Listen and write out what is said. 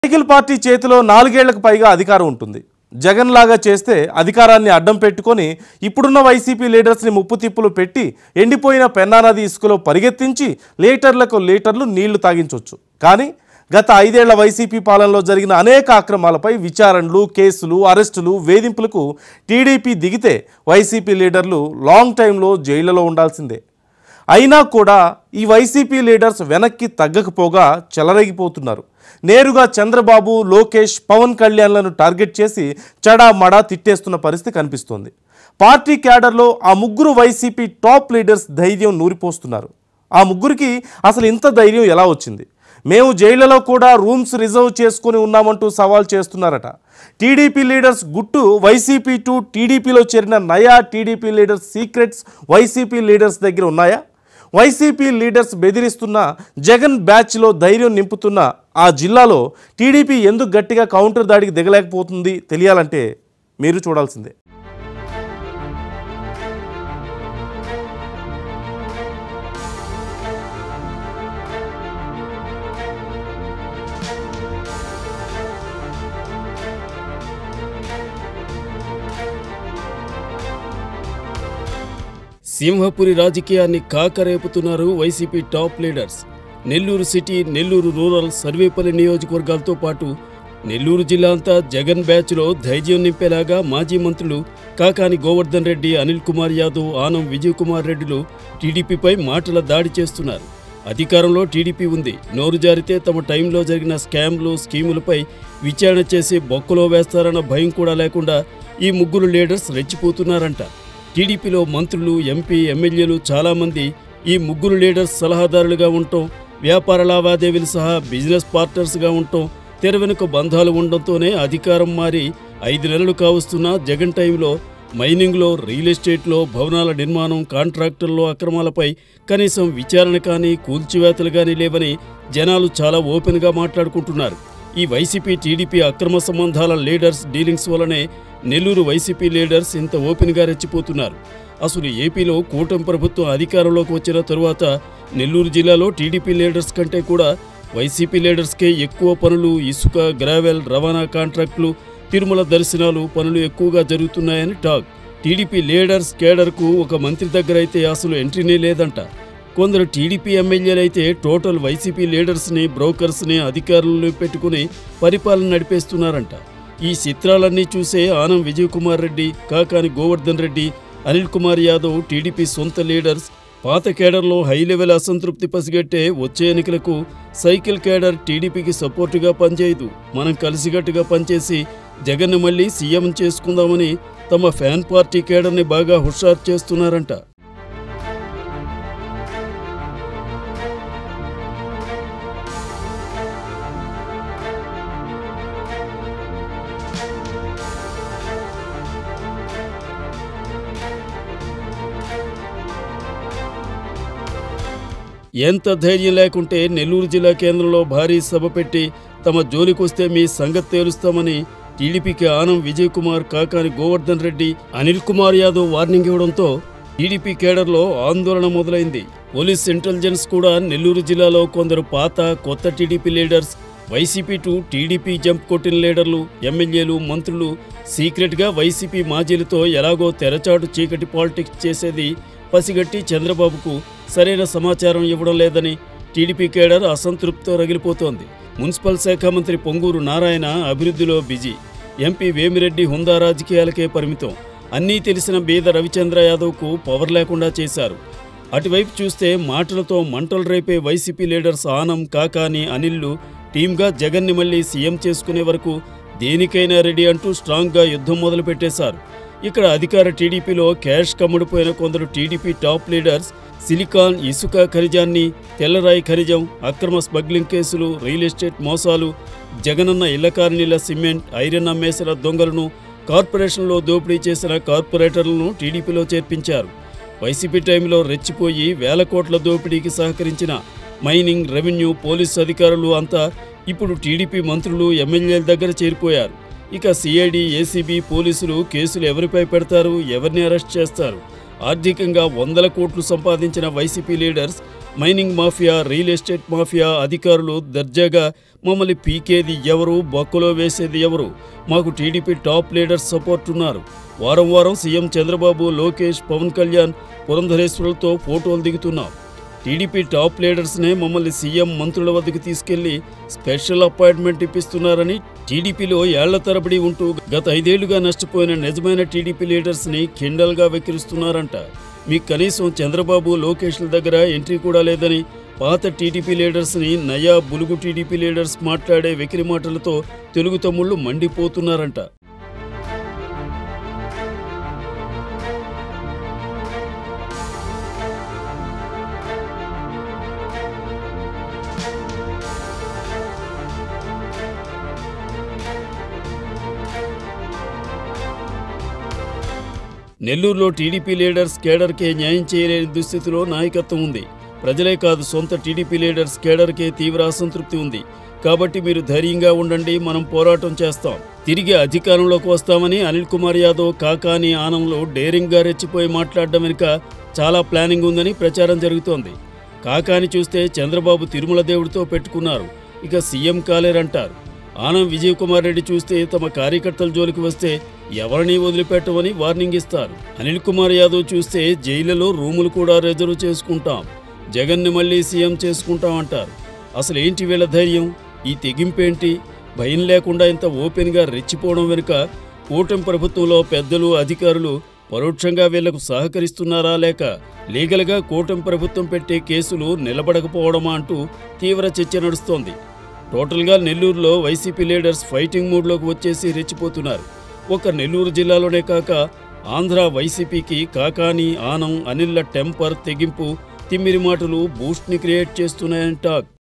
cycle party చేతిలో నాలుగేళ్లకు పైగా అధికారం ఉంటుంది జగన్ లాగా చేస్తే అధికారాన్ని అడ్డం పెట్టుకొని ఇప్పుడున్న వైసీపీ లీడర్స్ని ముప్పు తిప్పులు పెట్టి ఎండిపోయిన పెన్నా నది ఇసుకలో పరిగెత్తించి లీటర్లకు లీటర్లు నీళ్లు తాగించవచ్చు కానీ గత ఐదేళ్ల వైసీపీ పాలనలో జరిగిన అనేక అక్రమాలపై విచారణలు కేసులు అరెస్టులు వేధింపులకు టీడీపీ దిగితే వైసీపీ లీడర్లు లాంగ్ టైంలో జైళ్లలో ఉండాల్సిందే అయినా కూడా ఈ వైసీపీ లీడర్స్ వెనక్కి తగ్గకపోగా చెలరేగిపోతున్నారు నేరుగా చంద్రబాబు లోకేష్ పవన్ కళ్యాణ్లను టార్గెట్ చేసి చడా మడా తిట్టేస్తున్న పరిస్థితి కనిపిస్తోంది పార్టీ క్యాడర్లో ఆ ముగ్గురు వైసీపీ టాప్ లీడర్స్ ధైర్యం నూరిపోస్తున్నారు ఆ ముగ్గురికి అసలు ఇంత ధైర్యం ఎలా వచ్చింది మేము జైళ్లలో కూడా రూమ్స్ రిజర్వ్ చేసుకొని ఉన్నామంటూ సవాల్ చేస్తున్నారట టీడీపీ లీడర్స్ గుట్టు వైసీపీ టు టీడీపీలో చేరిన నయా TDP leaders secrets YCP leaders దగ్గర ఉన్నాయా వైసీపీ లీడర్స్ బెదిరిస్తున్న జగన్ బ్యాచ్లో ధైర్యం నింపుతున్న ఆ జిల్లాలో టీడీపీ ఎందుకు గట్టిగా కౌంటర్ దాడికి దిగలేకపోతుంది తెలియాలంటే మీరు చూడాల్సిందే సింహపురి రాజకీయాన్ని కాకరేపుతున్నారు YCP top leaders Nellore city Nellore rural Sarvepalli నియోజకవర్గాలతో పాటు నెల్లూరు జిల్లా అంతా జగన్ బ్యాచ్లో ధైర్యం నింపేలాగా మాజీ మంత్రులు కాకాని గోవర్ధన్ రెడ్డి అనిల్ కుమార్ యాదవ్ ఆనం విజయ్ కుమార్ రెడ్డిలు టీడీపీపై మాటల దాడి చేస్తున్నారు అధికారంలో టీడీపీ ఉంది నోరు జారితే తమ టైంలో జరిగిన స్కామ్లు స్కీములపై విచారణ చేసి బొక్కలో వేస్తారన్న భయం కూడా లేకుండా ఈ ముగ్గురు లీడర్స్ రెచ్చిపోతున్నారంట టీడీపీలో మంత్రులు ఎంపీ ఎమ్మెల్యేలు చాలామంది ఈ ముగ్గురు లీడర్స్ సలహాదారులుగా ఉండటం వ్యాపార లావాదేవీలు సహా బిజినెస్ పార్ట్నర్స్గా ఉండటం తెర వెనుక బంధాలు ఉండడంతోనే అధికారం మారి ఐదు నెలలు కావస్తున్న జగన్ టైంలో మైనింగ్లో రియల్ ఎస్టేట్లో భవనాల నిర్మాణం కాంట్రాక్టర్లో అక్రమాలపై కనీసం విచారణ కానీ కూల్చివేతలు కానీ లేవని జనాలు చాలా ఓపెన్గా మాట్లాడుకుంటున్నారు ఈ వైసీపీ టీడీపీ అక్రమ సంబంధాల లీడర్స్ డీలింగ్స్ వల్లనే నెల్లూరు వైసీపీ లీడర్స్ ఇంత ఓపెన్గా రెచ్చిపోతున్నారు అసలు ఏపీలో కూటమి ప్రభుత్వం అధికారంలోకి వచ్చిన తరువాత నెల్లూరు జిల్లాలో టీడీపీ లీడర్స్ కంటే కూడా వైసీపీ లీడర్స్కే ఎక్కువ పనులు ఇసుక గ్రావెల్ రవాణా కాంట్రాక్టులు తిరుమల దర్శనాలు పనులు ఎక్కువగా జరుగుతున్నాయని టాక్ టీడీపీ లీడర్స్ కేడర్కు ఒక మంత్రి దగ్గర అయితే అసలు ఎంట్రీనే లేదంట కొందరు టీడీపీ ఎమ్మెల్యేలైతే టోటల్ వైసీపీ లీడర్స్ని బ్రోకర్స్ని అధికారులను పెట్టుకుని పరిపాలన నడిపేస్తున్నారంట ఈ చిత్రాలన్నీ చూసే ఆనం విజయ్ కుమార్ రెడ్డి కాకాని గోవర్ధన్ రెడ్డి అనిల్ కుమార్ యాదవ్ టీడీపీ సొంత లీడర్స్ పాత కేడర్లో హై లెవెల్ అసంతృప్తి పసిగట్టే వచ్చే ఎన్నికలకు సైకిల్ కేడర్ టీడీపీకి సపోర్టుగా పనిచేయదు మనం కలిసికట్టుగా పనిచేసి జగన్ను మళ్ళీ సీఎం చేసుకుందామని తమ ఫ్యాన్ పార్టీ కేడర్ని బాగా హుషారు చేస్తున్నారంట ఎంత ధైర్యం లేకుంటే నెల్లూరు జిల్లా కేంద్రంలో భారీ సభ పెట్టి తమ జోలికొస్తే మీ సంగతి తేలుస్తామని టీడీపీకి ఆనం విజయ్ కుమార్ కాకాని గోవర్ధన్ రెడ్డి అనిల్ కుమార్ యాదవ్ వార్నింగ్ ఇవ్వడంతో టీడీపీ కేడర్లో ఆందోళన మొదలైంది పోలీస్ ఇంటెలిజెన్స్ కూడా నెల్లూరు జిల్లాలో కొందరు పాత కొత్త TDP leaders YCP to TDP jump కొట్టిన లీడర్లు ఎమ్మెల్యేలు మంత్రులు సీక్రెట్గా వైసీపీ మాజీలతో ఎలాగో తెరచాటు చీకటి పాలిటిక్స్ చేసేది పసిగట్టి చంద్రబాబుకు సరైన సమాచారం ఇవ్వడం లేదని టీడీపీ కేడర్ అసంతృప్తితో రగిలిపోతోంది మున్సిపల్ శాఖ మంత్రి పొంగూరు నారాయణ అభివృద్ధిలో బిజీ ఎంపీ వేమిరెడ్డి హుందా రాజకీయాలకే పరిమితం అన్నీ తెలిసిన బీద రవిచంద్ర యాదవ్కు పవర్ లేకుండా చేశారు అటువైపు చూస్తే మాటలతో మంటలు రేపే వైసీపీ లీడర్స్ ఆనం కాకాని అనిల్లు టీమ్గా జగన్ని మళ్ళీ సీఎం చేసుకునే వరకు దేనికైనా రెడీ అంటూ స్ట్రాంగ్గా యుద్ధం మొదలు పెట్టేశారు ఇక్కడ అధికార టీడీపీలో క్యాష్ కమ్ముడిపోయిన కొందరు టీడీపీ టాప్ లీడర్స్ సిలికాన్ ఇసుక ఖనిజాన్ని తెల్లరాయి ఖనిజం అక్రమ స్మగ్లింగ్ కేసులు రియల్ ఎస్టేట్ మోసాలు జగనన్న ఇళ్ల కాలనీల సిమెంట్ ఐరన్ అమ్మేసిన దొంగలను కార్పొరేషన్లో దోపిడీ చేసిన కార్పొరేటర్లను టీడీపీలో చేర్పించారు వైసీపీ టైంలో రెచ్చిపోయి వేల కోట్ల దోపిడీకి సహకరించిన మైనింగ్ రెవెన్యూ పోలీసు అధికారులు అంతా ఇప్పుడు టీడీపీ మంత్రులు ఎమ్మెల్యేల దగ్గర చేరిపోయారు ఇక సిఐడి ఏసీబీ పోలీసులు కేసులు ఎవరిపై పెడతారు ఎవరిని అరెస్ట్ చేస్తారు ఆర్థికంగా వందల కోట్లు సంపాదించిన YCP leaders mining mafia real estate mafia అధికారులు దర్జాగా మమ్మల్ని పీకేది ఎవరు బొక్కలో వేసేది ఎవరు మాకు టీడీపీ టాప్ లీడర్స్ సపోర్ట్ ఉన్నారు వారం వారం సీఎం చంద్రబాబు లోకేష్ పవన్ కళ్యాణ్ పురంధరేశ్వరులతో ఫోటోలు దిగుతున్నాం టీడీపీ టాప్ లీడర్స్నే మమ్మల్ని సీఎం మంత్రుల వద్దకు తీసుకెళ్లి స్పెషల్ అపాయింట్మెంట్ ఇప్పిస్తున్నారని టీడీపీలో ఏళ్ల తరబడి ఉంటూ గత ఐదేళ్లుగా నష్టపోయిన నిజమైన టీడీపీ లీడర్స్ని కిండల్గా వెక్కిరిస్తున్నారంట మీకు కనీసం చంద్రబాబు లోకేష్ల దగ్గర ఎంట్రీ కూడా లేదని పాత టీడీపీ లీడర్స్ని నయా బులుగు టీడీపీ లీడర్స్ మాట్లాడే వెకిరి మాటలతో తెలుగు తమ్ముళ్ళు మండిపోతున్నారంట నెల్లూరులో టీడీపీ లీడర్స్ కేడర్కే న్యాయం చేయలేని దుస్థితిలో నాయకత్వం ఉంది ప్రజలే కాదు సొంత టీడీపీ లీడర్స్ కేడర్కే తీవ్ర అసంతృప్తి ఉంది కాబట్టి మీరు ధైర్యంగా ఉండండి మనం పోరాటం చేస్తాం తిరిగి అధికారంలోకి వస్తామని అనిల్ కుమార్ యాదవ్ కాకాని ఆనంలో డేరింగ్గా రెచ్చిపోయి మాట్లాడడం వెనుక చాలా ప్లానింగ్ ఉందని ప్రచారం జరుగుతోంది కాకాని చూస్తే చంద్రబాబు తిరుమల దేవుడితో పెట్టుకున్నారు ఇక సీఎం కాలేరంటారు ఆనం విజయ్ కుమార్ రెడ్డి చూస్తే తమ కార్యకర్తల జోలికి వస్తే ఎవరిని వదిలిపెట్టమని వార్నింగ్ ఇస్తారు అనిల్ కుమార్ యాదవ్ చూస్తే జైళ్లలో రూములు కూడా రిజర్వ్ చేసుకుంటాం జగన్ని మళ్ళీ సీఎం చేసుకుంటాం అంటారు అసలు ఏంటి వీళ్ళ ధైర్యం ఈ తెగింపేంటి భయం లేకుండా ఇంత ఓపెన్గా రెచ్చిపోవడం వెనుక కూటమి ప్రభుత్వంలో పెద్దలు అధికారులు పరోక్షంగా వీళ్లకు సహకరిస్తున్నారా లేక లీగల్గా కూటమి ప్రభుత్వం పెట్టే కేసులు నిలబడకపోవడమా అంటూ తీవ్ర చర్చ నడుస్తోంది టోటల్గా నెల్లూరులో వైసీపీ లీడర్స్ ఫైటింగ్ మూడ్లోకి వచ్చేసి రెచ్చిపోతున్నారు ఒక నెల్లూరు జిల్లాలోనే కాక ఆంధ్ర వైసీపీకి కాకాని ఆనం అనిల్ల టెంపర్ తెగింపు తిమ్మిరి మాటలు బూస్ట్ని క్రియేట్ చేస్తున్నాయని టాక్